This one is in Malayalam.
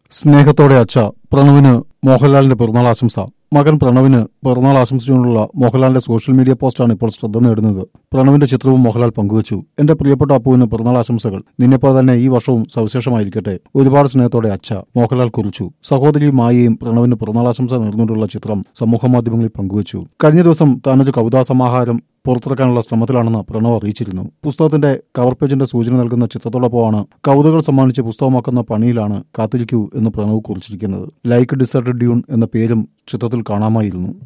സ്നേഹത്തോടെ അച്ഛ പ്രണവിന് മോഹൻലാലിന്റെ പിറന്നാൾ ആശംസ മകൻ പ്രണവിന് പിറന്നാൾ ആശംസിച്ചുകൊണ്ടുള്ള മോഹൻലാലിന്റെ സോഷ്യൽ മീഡിയ പോസ്റ്റാണ് ഇപ്പോൾ ശ്രദ്ധ നേടുന്നത് പ്രണവിന്റെ ചിത്രവും മോഹൻലാൽ പങ്കുവച്ചു എന്റെ പ്രിയപ്പെട്ട അപ്പുവിന് പിറന്നാൾ ആശംസകൾ നിന്നെപ്പോലെ തന്നെ ഈ വർഷവും സവിശേഷമായിരിക്കട്ടെ ഒരുപാട് സ്നേഹത്തോടെ അച്ഛ മോഹൻലാൽ കുറിച്ചു സഹോദരി മായയും പ്രണവിന് പിറന്നാൾ ആശംസ നേർന്നുകൊണ്ടുള്ള ചിത്രം സമൂഹമാധ്യമങ്ങളിൽ പങ്കുവച്ചു കഴിഞ്ഞ ദിവസം താനൊരു കവിതാ സമാഹാരം പുറത്തിറക്കാനുള്ള ശ്രമത്തിലാണെന്ന് പ്രണവ് അറിയിച്ചിരുന്നു പുസ്തകത്തിന്റെ കവർ പേജിന്റെ സൂചന നൽകുന്ന ചിത്രത്തോടൊപ്പമാണ് കവിതകൾ സമ്മാനിച്ച് പുസ്തകമാക്കുന്ന പണിയിലാണ് കാത്തിരിക്കൂ എന്ന് പ്രണവ് കുറിച്ചിരിക്കുന്നത് ലൈക്ക് ഡിസർട്ടഡ് ഡ്യൂൺ എന്ന പേരും ചിത്രത്തിൽ കാണാമായിരുന്നു